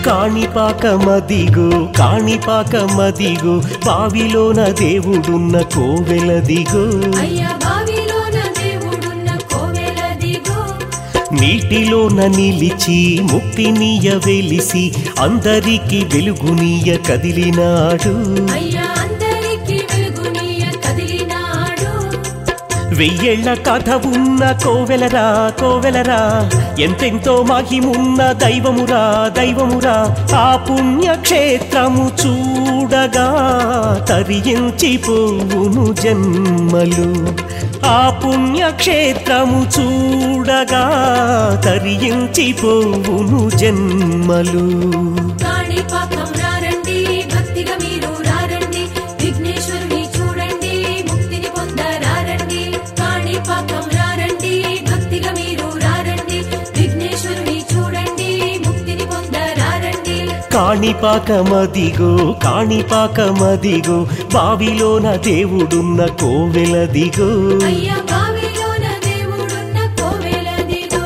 కాణిపాకమదిగో కాణిపాకమదిగో బావిలోన దేవుడున్న కోవెలదిగో అయ్యా బావిలోన దేవుడున్న కోవెలదిగో నీటిలోన నిలిచి ముక్తినీయ వెలిసి అందరికి వెలుగునీయ కదిలినాడు అయ్యా అందరికి వెలుగునీయ కదిలినాడు వెయ్యేళ్ల కథ ఉన్న కోవెలరా కోవెలరా ఎంతెంతో మహిమున్న దైవమురా దైవమురా ఆ పుణ్యక్షేత్రము చూడగా తరించిపోవును జన్మలు ఆ పుణ్యక్షేత్రము చూడగా తరించిపోవును జన్మలు కాణిపాకం రారండి భక్తిగా మీరు రారండి విఘ్నేశ్వరుని చూడండి ముక్తిని పొందరారండి కాణిపాకం రారండి భక్తిగా మీరు రారండి విఘ్నేశ్వరుని చూడండి ముక్తిని పొందరారండి కాణిపాకమదిగో కాణిపాకమదిగో బావిలోన దేవుడున్న కోవెలదిగో అయ్యా బావిలోన దేవుడున్న కోవెలదిగో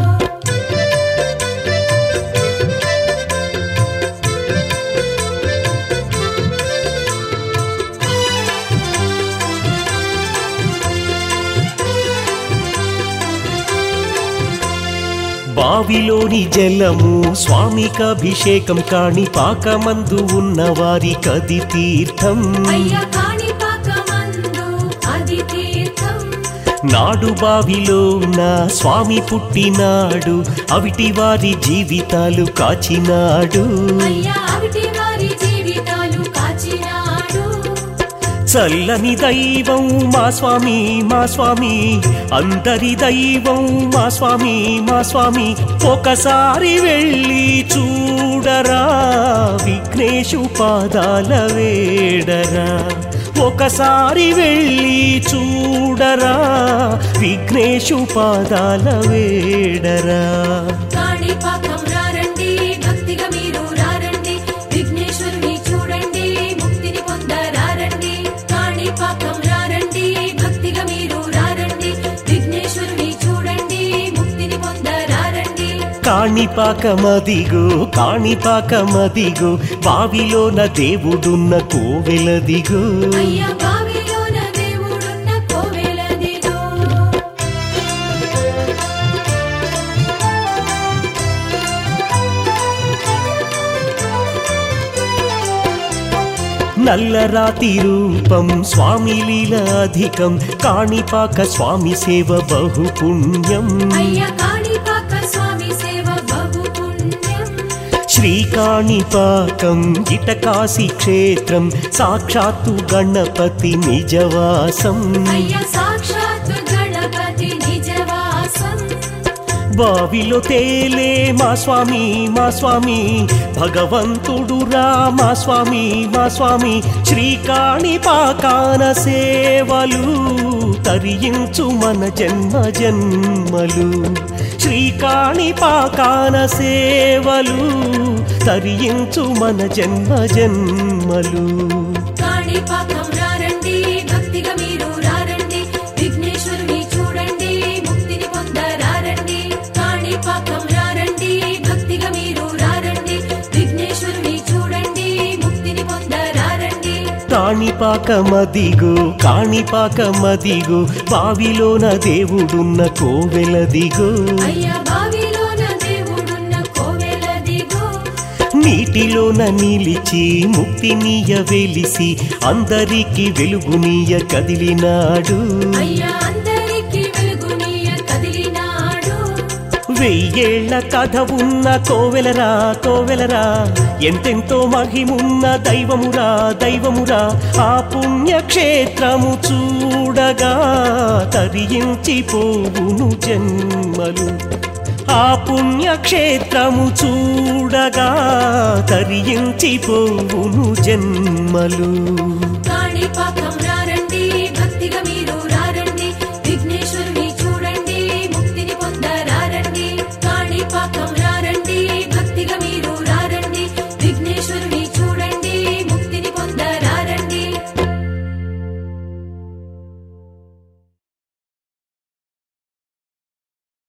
బావిలోని జలము స్వామికభిషేకం కాణిపాకమందు ఉన్న వారి కది తీర్థం అయ్యా కాణిపాకమందు అది తీర్థం నాడు బావిలో నా స్వామి పుట్టినాడు అవిటి వారి జీవితాలు కాచినాడు అయ్యా అవిటి వారి జీవితాలు కాచినాడు చల్లని దైవం మా స్వామి మా స్వామి అందరి దైవం మా స్వామి మా స్వామి ఒకసారి వెళ్ళి చూడరా విఘ్నేశు పాదాల వేడరా ఒకసారి వెళ్ళి చూడరా విఘ్నేశు పాదాల వేడరా కాణిపాకం రారండి భక్తిగా మీరు రారండి విఘ్నేశ్వరుని చూడండి ముక్తిని పొందరారండి కాణిపాకం రారండి భక్తిగా మీరు రారండి విఘ్నేశ్వరుని చూడండి ముక్తిని పొందరారండి కాణిపాకమదిగో కాణిపాకమదిగో బావిలోన దేవుడున్న కోవెలదిగో అయ్యా బావిలోన దేవుడున్న కోవెలదిగో నల్లరాతి రూపం స్వామి లీల అధికం కాణిపాక స్వామి సేవ బహు పుణ్యం అయ్యా కాణిపాక స్వామి సేవ బహు పుణ్యం శ్రీకాణిపాకం ఇటకాశి క్షేత్రం సాక్షాత్తు గణపతి నిజవాసం అయ్యా సాక్షాత్ గణపతి నిజవాసం బావిలో తేలే మా స్వామి మా స్వామి భగవంతుడు రా మా స్వామి మా స్వామి శ్రీకాణిపాకాన సేవలు తరించు మన జన్మ జన్మలు శ్రీకాణిపాకాన సేవలు తరించు మన జన్మ జన్మలు కాణిపాకం రారండి భక్తిగా మీరు రారండి విఘ్నేశ్వరుని చూడండి ముక్తిని పొందరారండి కాణిపాకం రారండి భక్తిగా మీరు రారండి విఘ్నేశ్వరుని చూడండి ముక్తిని పొందరారండి కాణిపాకమదిగో కాణిపాకమదిగో బావిలోన దేవుడున్న కోవెలదిగో అయ్యా బావిలోన దేవుడున్న కోవెలదిగో నీటిలోన నిలిచి ముక్తినీయ వెలిసి అందరికి వెలుగునీయ కదిలినాడు అయ్యా అందరికి వెలుగునీయ కదిలినాడు వెయ్యేళ్ల కథ ఉన్న కోవెలరా కోవెలరా ఎంతెంతో మహిమున్న దైవమురా దైవమురా ఆ పుణ్యక్షేత్రము చూడగా తరించిపోవును జన్మలు ఆ పుణ్యక్షేత్రము చూడగా తరించిపోవును జన్మలు కాణిపాక